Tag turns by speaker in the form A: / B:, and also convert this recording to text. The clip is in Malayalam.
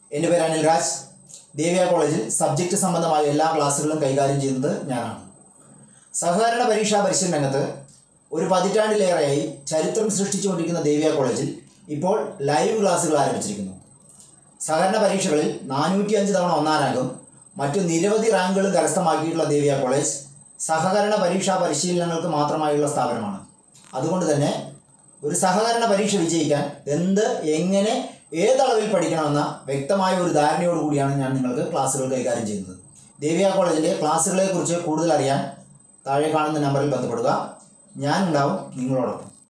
A: എൻ്റെ പേര് അനിൽ രാജ് ദേവിയ കോളേജിൽ സബ്ജക്റ്റ് സംബന്ധമായ എല്ലാ ക്ലാസ്സുകളും കൈകാര്യം ചെയ്യുന്നത് ഞാനാണ് സഹകരണ പരീക്ഷാ പരിശീലന രംഗത്ത് ഒരു പതിറ്റാണ്ടിലേറെയായി ചരിത്രം സൃഷ്ടിച്ചുകൊണ്ടിരിക്കുന്ന ദേവിയ കോളേജിൽ ഇപ്പോൾ ലൈവ് ക്ലാസ്സുകൾ ആരംഭിച്ചിരിക്കുന്നു സഹകരണ പരീക്ഷകളിൽ നാനൂറ്റി അഞ്ച് തവണ ഒന്നാം റാങ്കും മറ്റു നിരവധി റാങ്കുകളും കരസ്ഥമാക്കിയിട്ടുള്ള ദേവിയ കോളേജ് സഹകരണ പരീക്ഷാ പരിശീലനങ്ങൾക്ക് മാത്രമായുള്ള സ്ഥാപനമാണ് അതുകൊണ്ട് തന്നെ ഒരു സഹകരണ പരീക്ഷ വിജയിക്കാൻ എന്ത് എങ്ങനെ ഏതളവിൽ പഠിക്കണമെന്ന വ്യക്തമായ ഒരു ധാരണയോട് കൂടിയാണ് ഞാൻ നിങ്ങൾക്ക് ക്ലാസ്സുകൾ കൈകാര്യം ചെയ്യുന്നത് ദേവിയ കോളേജിൻ്റെ ക്ലാസ്സുകളെക്കുറിച്ച് കൂടുതൽ അറിയാൻ താഴെ കാണുന്ന നമ്പറിൽ ബന്ധപ്പെടുക ഞാനുണ്ടാവും നിങ്ങളോടൊപ്പം